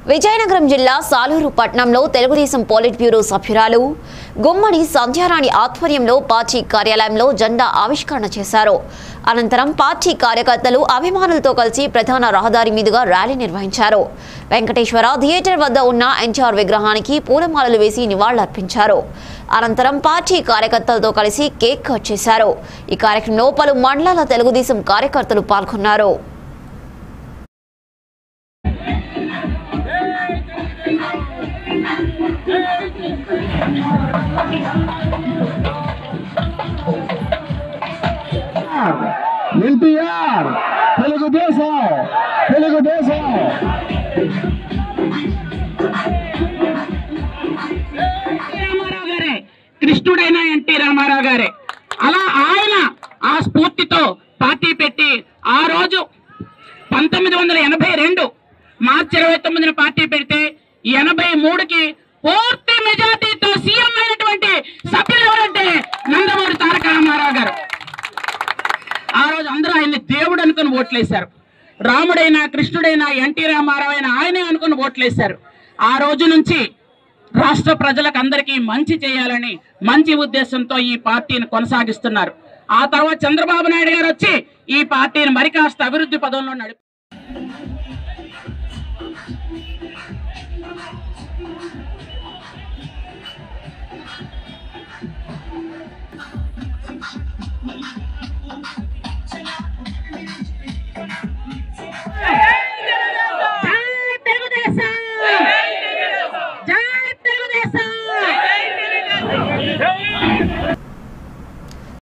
విజయనగరం జిల్లా సాలూరు పట్టణంలో Telugu Desam polit bureau సభ్యురాలు గుమ్మడి సంధ్యారాణి ఆధ్వర్యంలో పార్టీ కార్యాలయంలో జెండా ఆవిష్కరణ చేశారు అనంతరం పార్టీ కార్యకర్తలు అభిమానులతో కలిసి ప్రధాన రహదారి మీదుగా ర్యాలీ నిర్వహించారు వెంకటేశ్వర థియేటర్ వద్ద ఉన్న ఎన్టీఆర్ విగ్రహానికి పూలమాలలు వేసి నివాళులర్పించారు అనంతరం పార్టీ కార్యకర్తలతో కలిసి కేక్ కట్ చేశారు ఈ కార్యక్రమంలో పలు మండలాల తెలుగుదేశం కార్యకర్తలు పాల్గొన్నారు ఎన్టీఆర్ తెలుగుదేశం తెలుగుదేశం రామారావు గారే కృష్ణుడైన ఎన్టీ రామారావు గారే అలా ఆయన ఆ స్ఫూర్తితో పార్టీ పెట్టి ఆ రోజు పంతొమ్మిది వందల ఎనభై రెండు మార్చి ఇరవై తొమ్మిదిన పార్టీ పెడితే ఎనభై మూడుకి పూర్తి మెజార్టీతో సీఎం అయినటువంటి సభ్యులు ఎవరంటే నందమూరి తారక రామారావు గారు ఆ రోజు అందరూ ఆయన్ని దేవుడు అనుకుని ఓట్లేశారు రాముడైనా కృష్ణుడైనా ఎన్టీ రామారావు అయినా ఆయనే అనుకుని ఓట్లేశారు ఆ రోజు నుంచి రాష్ట్ర ప్రజలకు అందరికీ మంచి చేయాలని మంచి ఉద్దేశంతో ఈ పార్టీని కొనసాగిస్తున్నారు ఆ తర్వాత చంద్రబాబు నాయుడు గారు వచ్చి ఈ పార్టీని మరి కాస్త అభివృద్ధి పదంలో నడిపి